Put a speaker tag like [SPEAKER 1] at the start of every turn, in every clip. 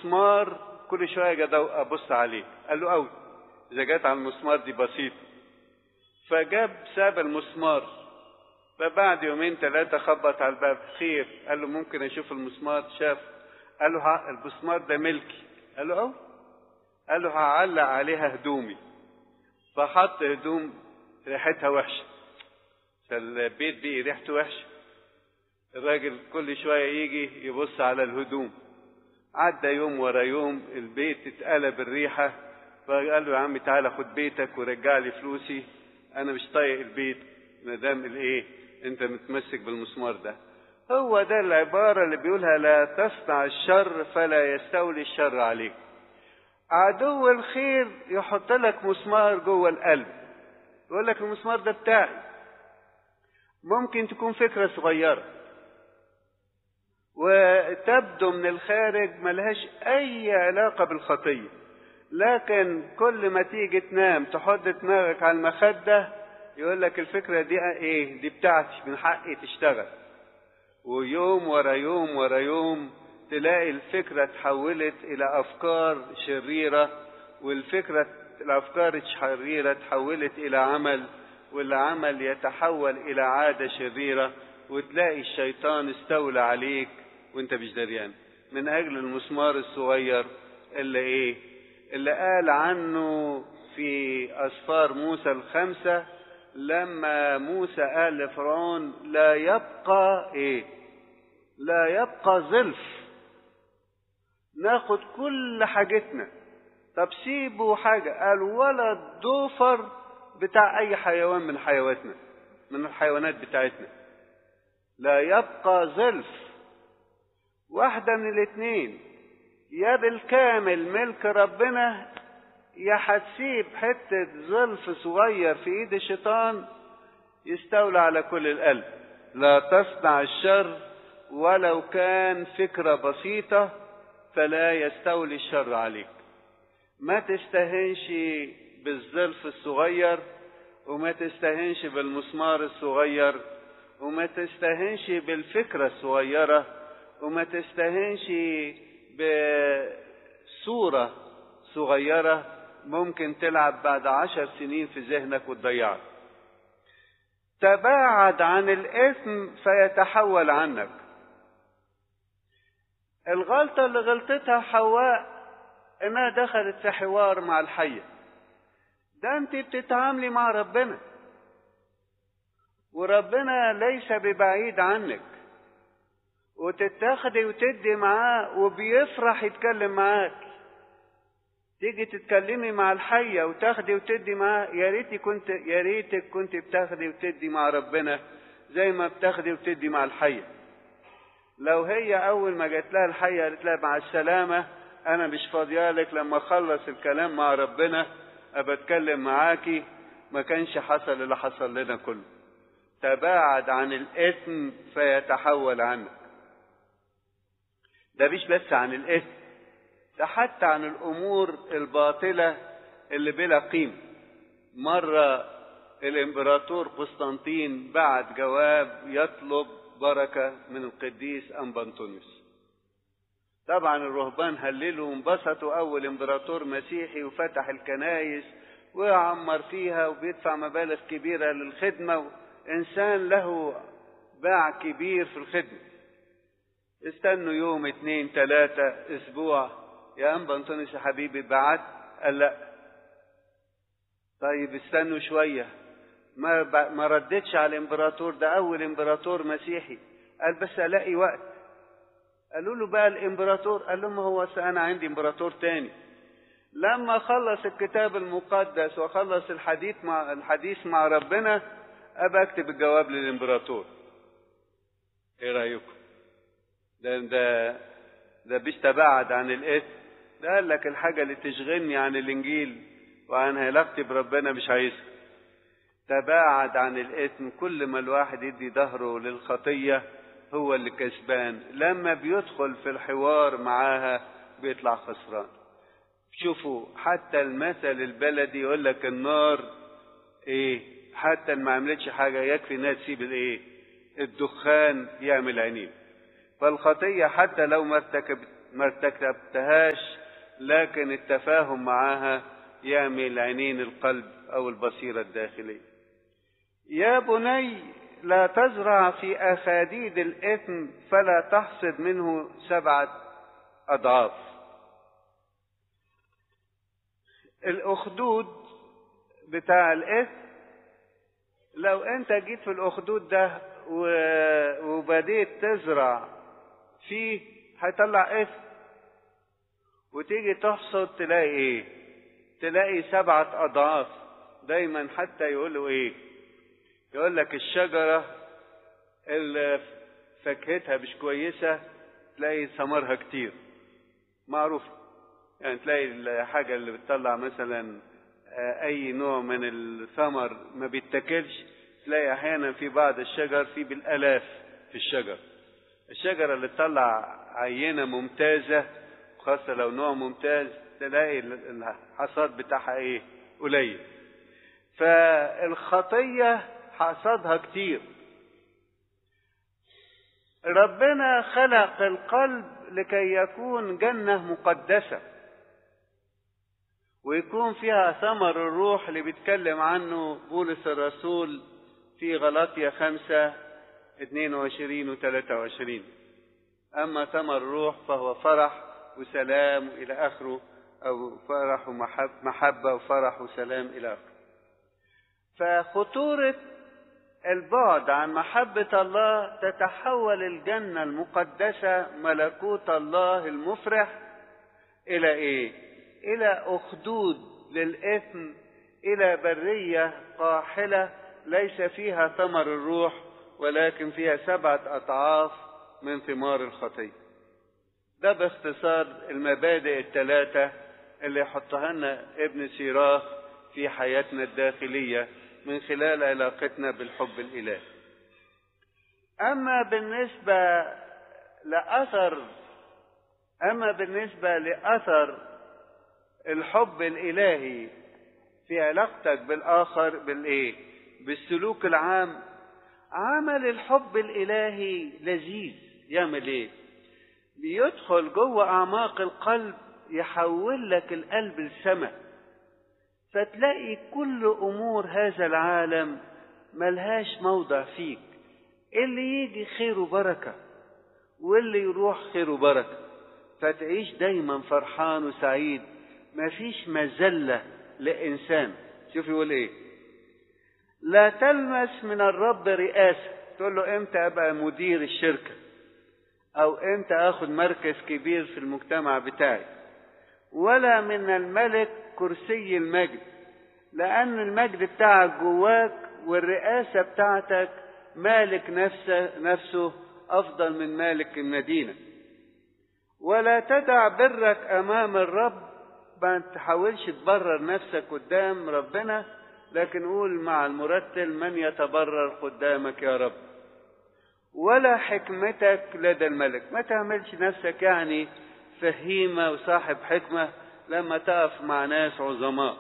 [SPEAKER 1] مسمار كل شويه اجي ابص عليه قال له قوي اذا جت على المسمار دي بسيطه فجاب ساب المسمار فبعد يومين ثلاثه خبط على الباب خير قال له ممكن اشوف المسمار شاف قال له المسمار ده ملكي قال له اه قال له هعلق عليها هدومي فحط هدوم ريحتها وحشه فالبيت بقي ريحته وحشه الراجل كل شويه يجي يبص على الهدوم عدى يوم ورا يوم البيت اتقلب الريحه فقال له يا عم تعالى خد بيتك ورجع لي فلوسي انا مش طايق البيت ما دام الايه انت متمسك بالمسمار ده هو ده العبارة اللي بيقولها لا تصنع الشر فلا يستولي الشر عليك عدو الخير يحط لك مسمار جوه القلب يقول لك المسمار ده بتاعي ممكن تكون فكرة صغيرة وتبدو من الخارج ملهاش أي علاقة بالخطية لكن كل ما تيجي تنام تحط دماغك على المخدة يقول لك الفكرة دي ايه دي بتاعتي من حقي تشتغل ويوم ورا يوم ورا يوم تلاقي الفكرة تحولت إلى أفكار شريرة والفكرة الأفكار الشريرة تحولت إلى عمل والعمل يتحول إلى عادة شريرة وتلاقي الشيطان استولى عليك وانت مش دريان من أجل المسمار الصغير اللي إيه اللي قال عنه في أسفار موسى الخمسة لما موسى قال لفرعون لا يبقى ايه لا يبقى زلف ناخد كل حاجتنا طب سيبوا حاجة قال ولا الضوفر بتاع أي حيوان من حيواناتنا من الحيوانات بتاعتنا لا يبقى زلف واحدة من الاتنين يا بالكامل ملك ربنا يا هتسيب حتة ظلف صغير في ايد الشيطان يستولى على كل القلب لا تصنع الشر ولو كان فكرة بسيطة فلا يستولي الشر عليك ما تستهنش بالظلف الصغير وما تستهنش بالمسمار الصغير وما تستهنش بالفكرة الصغيرة وما تستهنش بصورة صغيرة ممكن تلعب بعد عشر سنين في ذهنك وتضيعك تباعد عن الإثم فيتحول عنك الغلطة اللي غلطتها حواء إنها دخلت في حوار مع الحية ده أنت بتتعاملي مع ربنا وربنا ليس ببعيد عنك وتتاخدي وتدي معاه وبيفرح يتكلم معاك تيجي تتكلمي مع الحية وتاخدي وتدي معاه يا ريتي كنت يا ريتك كنت بتاخدي وتدي مع ربنا زي ما بتاخدي وتدي مع الحية لو هي أول ما جات لها الحية قالت لها مع السلامة أنا مش فاضيالك لما أخلص الكلام مع ربنا أبقى أتكلم معاكي ما كانش حصل اللي حصل لنا كله تباعد عن الإثم فيتحول عنك ده مش بس عن الإثم ده حتى عن الأمور الباطلة اللي بلا قيمة مرة الإمبراطور قسطنطين بعت جواب يطلب بركة من القديس أنبنطونيوس طبعا الرهبان هللوا وانبسطوا أول إمبراطور مسيحي وفتح الكنايس وعمر فيها وبيدفع مبالغ كبيرة للخدمة إنسان له باع كبير في الخدمة استنوا يوم اتنين تلاتة اسبوع يا انبا انطونيوس يا حبيبي بعت قال لا طيب استنوا شوية ما ب... ما ردتش على الامبراطور ده اول امبراطور مسيحي قال بس الاقي وقت قالوا له بقى الامبراطور قال لهم هو انا عندي امبراطور تاني لما خلص الكتاب المقدس وخلص الحديث مع الحديث مع ربنا ابى اكتب الجواب للامبراطور ايه رايكم ده ده ده مش تباعد عن الاثم ده قال لك الحاجة اللي تشغلني عن الإنجيل وعن علاقتي بربنا مش عايزها تباعد عن الإثم كل ما الواحد يدي ظهره للخطية هو اللي كسبان لما بيدخل في الحوار معاها بيطلع خسران شوفوا حتى المثل البلدي يقول لك النار ايه حتى ما عملتش حاجة يكفي انها تسيب الايه الدخان يعمل عينين فالخطية حتى لو ما ارتكبت ما ارتكبتهاش لكن التفاهم معاها يعمل عينين القلب او البصيرة الداخلية يا بني لا تزرع في أخاديد الإثم فلا تحصد منه سبعة أضعاف الأخدود بتاع الإثم لو أنت جيت في الأخدود ده وبديت تزرع فيه هيطلع إثم وتيجي تحصد تلاقي إيه؟ تلاقي سبعة أضعاف دايما حتى يقولوا إيه؟ يقول لك الشجرة اللي فاكهتها مش كويسة تلاقي ثمرها كتير معروف يعني تلاقي الحاجة اللي بتطلع مثلا أي نوع من الثمر ما بيتاكلش تلاقي أحيانا في بعض الشجر في بالآلاف في الشجر الشجرة اللي تطلع عينة ممتازة خاصة لو نوع ممتاز تلاقي الحصاد بتاعها ايه قليل فالخطية حصادها كتير ربنا خلق القلب لكي يكون جنة مقدسة ويكون فيها ثمر الروح اللي بيتكلم عنه بولس الرسول في غلطية خمسة 22 و 23 أما ثمر الروح فهو فرح وسلام إلى آخره أو فرح ومحبة وفرح وسلام إلى آخره فخطورة البعد عن محبة الله تتحول الجنة المقدسة ملكوت الله المفرح إلى إيه؟ إلى أخدود للإثم إلى برية قاحلة ليس فيها ثمر الروح ولكن فيها سبعة أضعاف من ثمار الخطية. ده باختصار المبادئ الثلاثة اللي يحطها لنا ابن سيراخ في حياتنا الداخلية من خلال علاقتنا بالحب الإلهي. أما بالنسبة لأثر أما بالنسبة لأثر الحب الإلهي في علاقتك بالآخر بالإيه؟ بالسلوك العام عمل الحب الإلهي لذيذ يعمل إيه؟ بيدخل جوه أعماق القلب يحول لك القلب لسماء فتلاقي كل أمور هذا العالم ملهاش موضع فيك اللي يجي خير وبركة واللي يروح خير وبركة فتعيش دايما فرحان وسعيد مفيش مذلة لإنسان شوف يقول إيه لا تلمس من الرب رئاسة تقول له امتى ابقى مدير الشركة او امتى اخد مركز كبير في المجتمع بتاعي ولا من الملك كرسي المجد لان المجد بتاعك جواك والرئاسة بتاعتك مالك نفسه, نفسه افضل من مالك المدينة ولا تدع برك امام الرب ما تحاولش تبرر نفسك قدام ربنا لكن قول مع المرتل من يتبرر قدامك يا رب ولا حكمتك لدى الملك ما تعملش نفسك يعني فهيمة وصاحب حكمة لما تقف مع ناس عظماء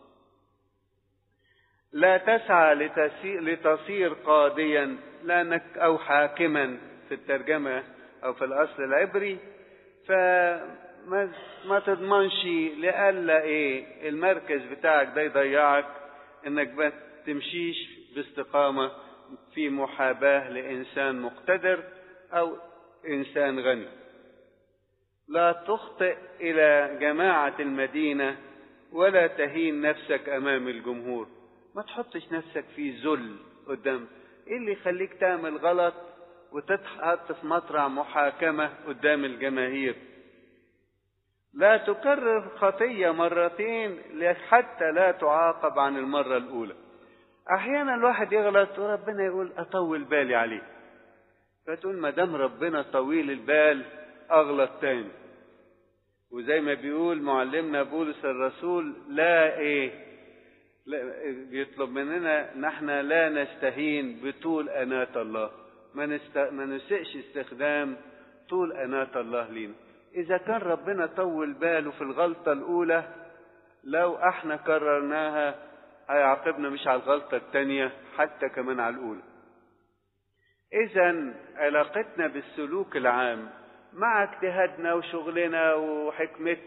[SPEAKER 1] لا تسعى لتصير, لتصير قاضيا لأنك أو حاكما في الترجمة أو في الأصل العبري فما ما تضمنش لألا إيه المركز بتاعك ده يضيعك انك ما تمشيش باستقامة في محاباة لإنسان مقتدر أو إنسان غني لا تخطئ إلى جماعة المدينة ولا تهين نفسك أمام الجمهور ما تحطش نفسك في ذل قدام إيه اللي يخليك تعمل غلط وتتحط في مطرح محاكمة قدام الجماهير لا تكرر خطية مرتين حتى لا تعاقب عن المرة الأولى أحيانا الواحد يغلط وربنا يقول أطول بالي عليه فتقول ما دام ربنا طويل البال أغلط تاني وزي ما بيقول معلمنا بولس الرسول لا إيه لا بيطلب مننا نحن لا نستهين بطول أناة الله ما, نست... ما نسئش استخدام طول أناة الله لينا إذا كان ربنا طول باله في الغلطة الأولى لو احنا كررناها هيعاقبنا مش على الغلطة التانية حتى كمان على الأولى إذا علاقتنا بالسلوك العام مع اجتهادنا وشغلنا وحكمتنا